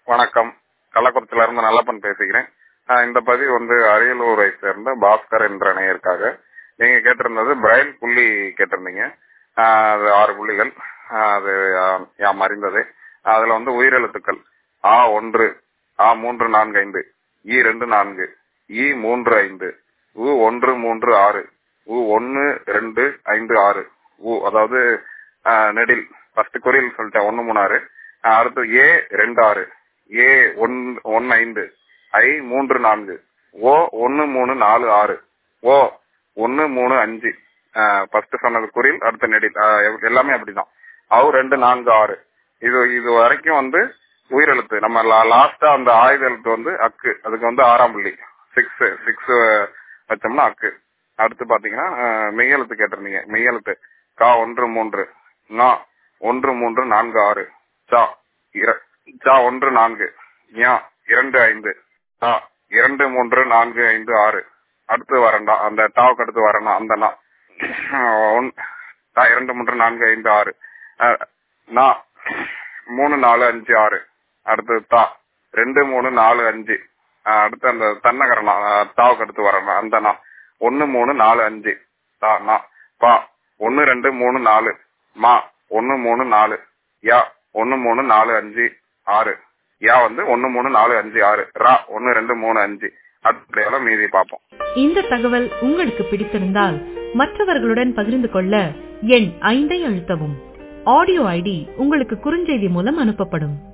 வணக்கம் கள்ளக்குறிச்சியில இருந்து நல்லப்பன் பேசுகிறேன் ஆஹ் இந்த பதிவு வந்து அரியலூரை சேர்ந்த பாஸ்கர் என்ற நேயருக்காக நீங்க கேட்டிருந்தது பிரைல் புள்ளி கேட்டிருந்தீங்க ஆஹ் அது ஆறு புள்ளிகள் ஆஹ் அது ஆஹ் யாம் அறிந்ததே அதுல வந்து உயிரெழுத்துக்கள் ஆ ஒன்று ஆ மூன்று நான்கு ஐந்து இ ரெண்டு நான்கு இ மூன்று ஐந்து உ ஒன்று மூன்று ஆறு உ ஒன்னு ரெண்டு ஐந்து ஆறு உ அதாவது ஆஹ் நெடில் ஃபர்ஸ்ட் குறியில் சொல்லிட்டேன் ஒன்னு மூணு ஆறு ஆஹ் அடுத்து ஏ ரெண்டு ஆறு ஏ ஒன் ஒன் ஐந்து ஐ மூன்று நான்கு ஓ ஒன்னு மூணு நாலு ஆறு ஓ ஒன்னு மூணு அஞ்சு ஃபர்ஸ்ட் சொன்னது குறில் அடுத்த நெடில் ஆஹ் எல்- எல்லாமே அப்படிதான் அவ் ரெண்டு நான்கு ஆறு இது இது வரைக்கும் வந்து உயிரெழுத்து நம்ம லாஸ்டா அந்த ஆயுத எழுத்து வந்து அக்கு அதுக்கு வந்து ஆறாம் புள்ளி சிக்ஸ் சிக்ஸ் வச்சோம்னா அக்கு அடுத்து பாத்தீங்கன்னா ஆஹ் மெய்யெழுத்து கேட்டிருந்தீங்க மெய்யெழுத்து கா ஒன்று மூன்று நா ஒன்று மூன்று நான்கு ஆறு சா இர- சா ஒன்று நான்கு ஞா இரண்டு ஐந்து தா இரண்டு மூன்று நான்கு ஐந்து ஆறு அடுத்து வரண்டா அந்த டாவுக்கு அடுத்து வரணும் அந்த நா ஒன்- தா இரண்டு மூன்று நான்கு ஐந்து ஆறு அஹ், நா மூணு நாலு அஞ்சு ஆறு அடுத்து தா ரெண்டு மூணு நாலு அஞ்சு அஹ், அடுத்து அந்த தன்னகரணா தாவுக்கு அடுத்து வரணும் அந்த நா ஒன்னு மூணு நாலு அஞ்சு தா நா பா ஒன்னு ரெண்டு மூணு நாலு மா ஒன்னு மூணு நாலு யா ஒன்னு மூணு நாலு அஞ்சு ஆறு யா வந்து ஒன்னு மூணு நாலு அஞ்சு ஆறு ரா ஒன்னு ரெண்டு மூணு அஞ்சு அப்படியெல்லாம் மீதி பார்ப்போம் இந்த தகவல் உங்களுக்கு பிடித்திருந்தால் மற்றவர்களுடன் பகிர்ந்து கொள்ள எண் ஐந்தை அழுத்தவும் ஆடியோ ஐடி உங்களுக்கு குறுஞ்செய்தி மூலம் அனுப்பப்படும்